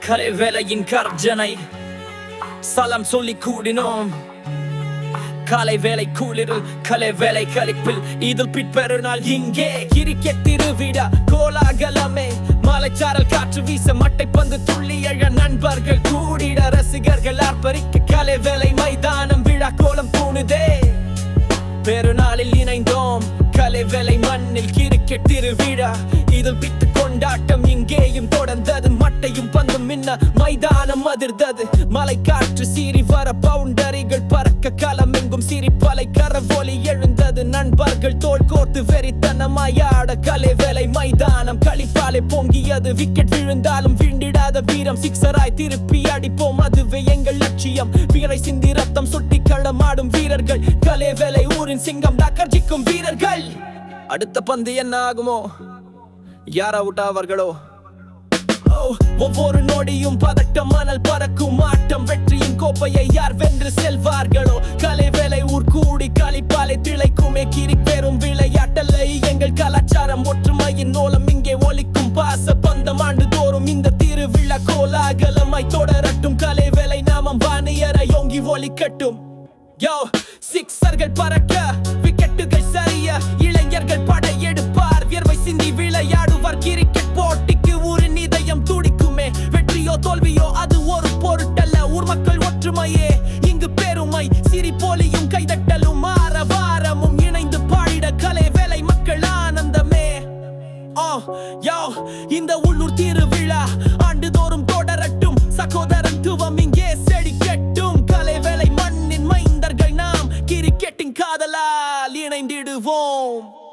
கலை வேலையின் கர்ஜனை சலம் சொல்லி கூடினோம் காலை வேலை கூலிரில் கலை வேலை கழிப்பில் இதில் பிற்பெருநாள் இங்கே கிரிக்கெட் திருவிழா கோலாகலமே மலைச்சாரல் காற்று வீச மட்டை பந்து துள்ளி எழ நண்பர்கள் கூடிட ரசிகர்கள் ஆர்ப்பரிக்க கலை வேலை மைதானம் விழா கோலம் பூணுதே பெருநாளில் இணைந்தோம் கலை வேலை மண்ணில் கிரிக்கெட் திருவிழா இதில் பிட்டு கொண்டாட்டம் இங்கேயும் தொடர்ந்தது மட்டையும் பந்தும் மின்ன மைதானம் அதிர்ந்தது மலை காற்று சீறி வர பவுண்டரிகள் பறக்க களம் எங்கும் சிரிப்பலை கரவொலி எழுந்தது நண்பர்கள் தோல் கோர்த்து வெறித்தனமாய் ஆட கலை வேலை மைதானம் களிப்பாலை பொங்கியது விக்கெட் விழுந்தாலும் விண்டிடாத வீரம் சிக்ஸராய் திருப்பி அடிப்போம் அதுவே எங்கள் லட்சியம் வீரை சிந்தி ரத்தம் சுட்டி களமாடும் வீரர்கள் கலை வேலை ஊரின் சிங்கம் நக்கர்ஜிக்கும் வீரர்கள் அடுத்த பந்து என்ன ஆகுமோ யாரா விட்டாவர்களோ ஓ, ஒவ்வொரு நொடியும் பதட்டம் மணல் பறக்கும் ஆட்டம் வெற்றியின் கோப்பையை யார் வென்று செல்வார்களோ கலை வேலை ஊர் கூடி களிப்பாலை திளைக்குமே கிரி பெறும் விளையாட்டலை எங்கள் கலாச்சாரம் ஒற்றுமையின் மூலம் இங்கே ஒலிக்கும் பாச பந்தம் ஆண்டுதோறும் இந்த திருவிழா கோலாகலமாய் தொடரட்டும் கலை வேலை நாமம் வாணியரை ஓங்கி ஒலிக்கட்டும் யோ சிக்ஸர்கள் பறக்க விக்கெட்டுகள் சரிய இளைஞர்கள் படையெடுப்பார் வியர்வை சிந்தி விளையாடுவார் கிரிக்கெட் போட்டிக்கு ஊரின் இதயம் துடிக்குமே வெற்றியோ தோல்வியோ அது ஒரு பொருட்டல்ல ஊர் மக்கள் ஒற்றுமையே இங்கு பெருமை சிரிப்போலியும் கைதட்டலும் ஆரவாரமும் இணைந்து பாடிட கலை வேலை மக்கள் ஆனந்தமே ஓ யோ இந்த உள்ளூர் திருவிழா ஆண்டுதோறும் தொடரட்டும் சகோதரத்துவம் இங்கே செடிக்கட்டும் கலை வேலை மண்ணின் மைந்தர்கள் நாம் கிரிக்கெட்டின் காதலால் இணைந்திடுவோம்